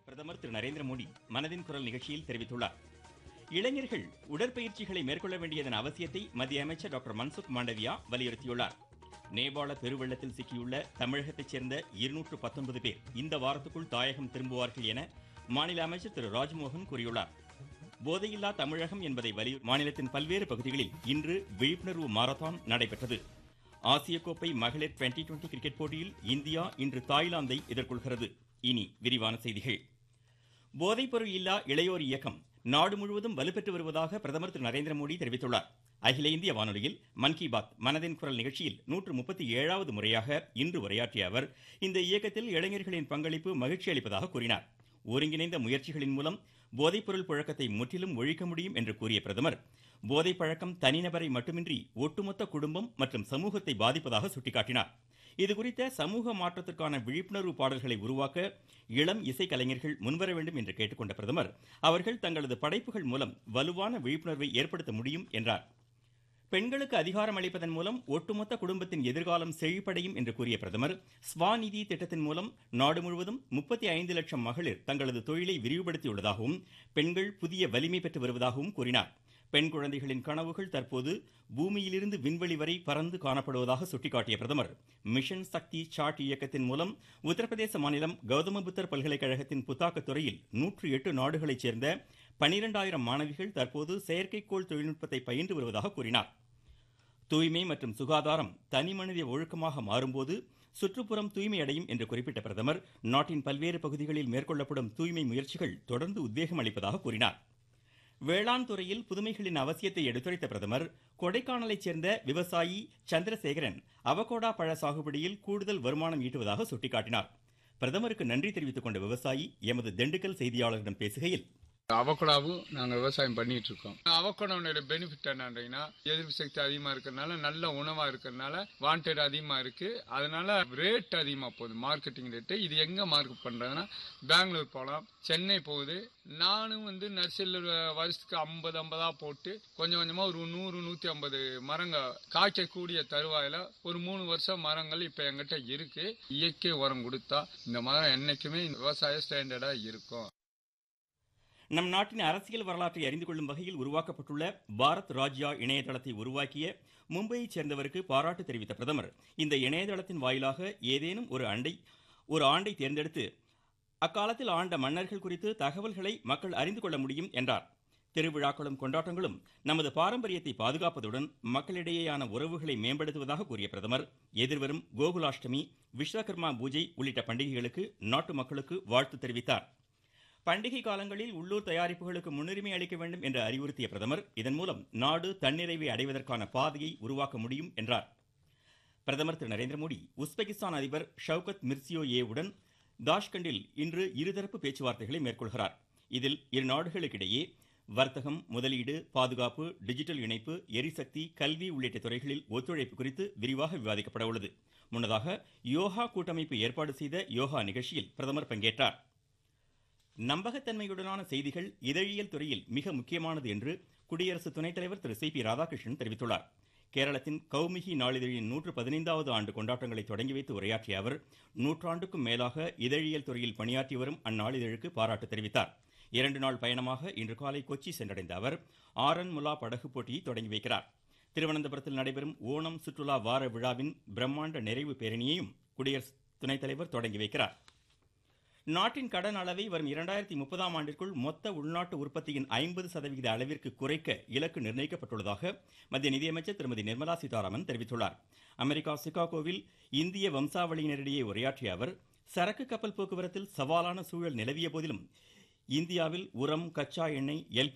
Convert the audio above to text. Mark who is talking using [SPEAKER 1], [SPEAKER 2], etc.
[SPEAKER 1] பிரதமர் திரு நரேந்திர மோடி மனதின் குரல் நிகழ்ச்சியில் தெரிவித்துள்ளார் இளைஞர்கள் உடற்பயிற்சிகளை மேற்கொள்ள வேண்டியதன் அவசியத்தை மத்திய அமைச்சர் டாக்டர் மன்சுக் மாண்டவியா வலியுறுத்தியுள்ளார் நேபாள பெருவெள்ளத்தில் சிக்கியுள்ள தமிழகத்தைச் சேர்ந்த இருநூற்று பத்தொன்பது பேர் இந்த வாரத்துக்குள் தாயகம் திரும்புவார்கள் என மாநில அமைச்சர் திரு ராஜ்மோகன் கூறியுள்ளார் போதையில்லா தமிழகம் என்பதை வலியுறு மாநிலத்தின் பல்வேறு பகுதிகளில் இன்று விழிப்புணர்வு மாரத்தான் நடைபெற்றது ஆசிய கோப்பை மகளிர் டுவெண்டி டுவெண்டி கிரிக்கெட் போட்டியில் இந்தியா இன்று தாய்லாந்தை எதிர்கொள்கிறது இனி விரிவான செய்திகள் போதைப்பொருள் இல்லா இளையோர் இயக்கம் நாடு முழுவதும் வலுப்பெற்று வருவதாக பிரதமர் திரு நரேந்திர மோடி தெரிவித்துள்ளார் அகில இந்திய வானொலியில் மன் கி பாத் மனதின் குரல் நிகழ்ச்சியில் நூற்று முப்பத்தி ஏழாவது முறையாக இன்று உரையாற்றிய அவர் இந்த இயக்கத்தில் இளைஞர்களின் பங்களிப்பு மகிழ்ச்சி அளிப்பதாக கூறினார் ஒருங்கிணைந்த முயற்சிகளின் மூலம் போதைப்பொருள் புழக்கத்தை முற்றிலும் ஒழிக்க முடியும் என்று கூறிய பிரதமர் போதை பழக்கம் தனிநபரை மட்டுமின்றி ஒட்டுமொத்த குடும்பம் மற்றும் சமூகத்தை பாதிப்பதாக சுட்டிக்காட்டினார் இதுகுறித்த சமூக மாற்றத்திற்கான விழிப்புணர்வு பாடல்களை உருவாக்க இளம் இசைக்கலைஞர்கள் முன்வர வேண்டும் என்று கேட்டுக்கொண்ட பிரதமர் அவர்கள் தங்களது படைப்புகள் மூலம் வலுவான விழிப்புணர்வை ஏற்படுத்த முடியும் என்றார் பெண்களுக்கு அதிகாரம் அளிப்பதன் மூலம் ஒட்டுமொத்த குடும்பத்தின் எதிர்காலம் செழிப்படையும் என்று கூறிய பிரதமர் ஸ்வாநிதி திட்டத்தின் மூலம் நாடு முழுவதும் முப்பத்தி ஐந்து லட்சம் மகளிர் தங்களது தொழிலை விரிவுபடுத்தியுள்ளதாகவும் பெண்கள் புதிய வலிமை பெற்று வருவதாகவும் கூறினார் பெண் குழந்தைகளின் கனவுகள் தற்போது பூமியிலிருந்து விண்வெளி வரை பறந்து காணப்படுவதாக சுட்டிக்காட்டிய பிரதமர் மிஷன் சக்தி சாட் இயக்கத்தின் மூலம் உத்தரப்பிரதேச மாநிலம் கௌதம புத்தர் பல்கலைக்கழகத்தின் புத்தாக்க துறையில் நூற்று எட்டு நாடுகளைச் சேர்ந்த பனிரெண்டாயிரம் மாணவிகள் தற்போது செயற்கைக்கோள் தொழில்நுட்பத்தை பயின்று வருவதாக கூறினார் தூய்மை மற்றும் சுகாதாரம் தனிமனித ஒழுக்கமாக மாறும்போது சுற்றுப்புறம் தூய்மையடையும் என்று குறிப்பிட்ட பிரதமர் நாட்டின் பல்வேறு பகுதிகளில் மேற்கொள்ளப்படும் தூய்மை முயற்சிகள் தொடர்ந்து உத்வேகம் அளிப்பதாக கூறினார் வேளாண் துறையில் புதுமைகளின் அவசியத்தை எடுத்துரைத்த பிரதமர் கொடைக்கானலைச் சேர்ந்த விவசாயி சந்திரசேகரன் அவகோடா பழ சாகுபடியில் கூடுதல் வருமானம் ஈட்டுவதாக சுட்டிக்காட்டினார் பிரதமருக்கு நன்றி தெரிவித்துக் கொண்ட விவசாயி எமது திண்டுக்கல் செய்தியாளரிடம் பேசுகையில்
[SPEAKER 2] அவக்கடாவும் நாங்கள் விவசாயம் பண்ணிட்டு இருக்கோம் அவக்கடோனோட பெனிஃபிட் என்னன்றீங்கன்னா எதிர்ப்பு சக்தி அதிகமாக இருக்கிறதுனால நல்ல உணவாக இருக்கிறதுனால வாண்டட் அதிகமாக இருக்கு அதனால ரேட் அதிகமாக போகுது மார்க்கெட்டிங் ரேட்டு இது எங்கே மார்க்கெட் பண்ணுறதுன்னா பெங்களூர் போகலாம் சென்னை போகுது நானும் வந்து நர்சரியில் வருஷத்துக்கு ஐம்பது ஐம்பதா போட்டு கொஞ்சம் கொஞ்சமாக ஒரு நூறு நூற்றி ஐம்பது மரங்க காய்க்கக்கூடிய தருவாயில் ஒரு மூணு வருஷம் மரங்கள் இப்போ எங்கிட்ட இருக்கு இயற்கை உரம் கொடுத்தா இந்த மரம் என்னைக்குமே விவசாய ஸ்டாண்டர்டாக இருக்கும்
[SPEAKER 1] நம் நாட்டின் அரசியல் வரலாற்றை அறிந்து கொள்ளும் வகையில் உருவாக்கப்பட்டுள்ள பாரத் ராஜ்யா இணையதளத்தை உருவாக்கிய மும்பையைச் சேர்ந்தவருக்கு பாராட்டு தெரிவித்த பிரதமர் இந்த இணையதளத்தின் வாயிலாக ஏதேனும் ஒரு அண்டை ஒரு ஆண்டை தேர்ந்தெடுத்து அக்காலத்தில் ஆண்ட மன்னர்கள் குறித்து தகவல்களை மக்கள் அறிந்து கொள்ள முடியும் என்றார் திருவிழாக்களும் கொண்டாட்டங்களும் நமது பாரம்பரியத்தை பாதுகாப்பதுடன் மக்களிடையேயான உறவுகளை மேம்படுத்துவதாக கூறிய பிரதமர் எதிர்வரும் கோகுலாஷ்டமி விஸ்வகர்மா பூஜை உள்ளிட்ட பண்டிகைகளுக்கு நாட்டு மக்களுக்கு வாழ்த்து தெரிவித்தார் பண்டிகை காலங்களில் உள்ளூர் தயாரிப்புகளுக்கு முன்னுரிமை அளிக்க வேண்டும் என்று அறிவுறுத்திய பிரதமர் இதன் மூலம் நாடு தன்னிறைவை அடைவதற்கான பாதையை உருவாக்க முடியும் என்றார் பிரதமர் திரு நரேந்திர மோடி உஸ்பெகிஸ்தான் அதிபர் ஷவுகத் மிர்சியோயேவுடன் தாஷ்கண்டில் இன்று இருதரப்பு பேச்சுவார்த்தைகளை மேற்கொள்கிறார் இதில் இரு நாடுகளுக்கிடையே வர்த்தகம் முதலீடு பாதுகாப்பு டிஜிட்டல் இணைப்பு எரிசக்தி கல்வி உள்ளிட்ட துறைகளில் ஒத்துழைப்பு குறித்து விரிவாக விவாதிக்கப்பட உள்ளது முன்னதாக யோகா கூட்டமைப்பு ஏற்பாடு செய்த யோகா நிகழ்ச்சியில் பிரதமர் பங்கேற்றார் நம்பகத்தன்மையுடனான செய்திகள் இதழியல் துறையில் மிக முக்கியமானது என்று குடியரசு துணைத் தலைவர் திரு சி பி ராதாகிருஷ்ணன் தெரிவித்துள்ளார் கேரளத்தின் கௌமிகி நாளிதழின் நூற்று பதினைந்தாவது ஆண்டு கொண்டாட்டங்களை தொடங்கி வைத்து உரையாற்றிய அவர் நூற்றாண்டுக்கும் மேலாக இதழியல் துறையில் பணியாற்றி வரும் அந்நாளிதழுக்கு பாராட்டு தெரிவித்தார் இரண்டு நாள் பயணமாக இன்று காலை கொச்சி சென்றடைந்த அவர் ஆரன் முலா படகு போட்டியை தொடங்கி வைக்கிறார் திருவனந்தபுரத்தில் நடைபெறும் ஓணம் சுற்றுலா வார விழாவின் பிரம்மாண்ட நிறைவு பேரணியையும் குடியரசு துணைத் தலைவர் தொடங்கி வைக்கிறார் நாட்டின் கடன் அளவை வரும் இரண்டாயிரத்தி முப்பதாம் ஆண்டிற்குள் மொத்த உள்நாட்டு உற்பத்தியின் ஐம்பது சதவிகித அளவிற்கு குறைக்க இலக்கு நிர்ணயிக்கப்பட்டுள்ளதாக மத்திய நிதியமைச்சர் திருமதி நிர்மலா சீதாராமன் தெரிவித்துள்ளார் அமெரிக்கா சிகாகோவில் இந்திய வம்சாவளியினரிடையே உரையாற்றிய அவர் சரக்கு கப்பல் போக்குவரத்தில் சவாலான சூழல் நிலவிய போதிலும் இந்தியாவில் உரம் கச்சா எண்ணெய் எல்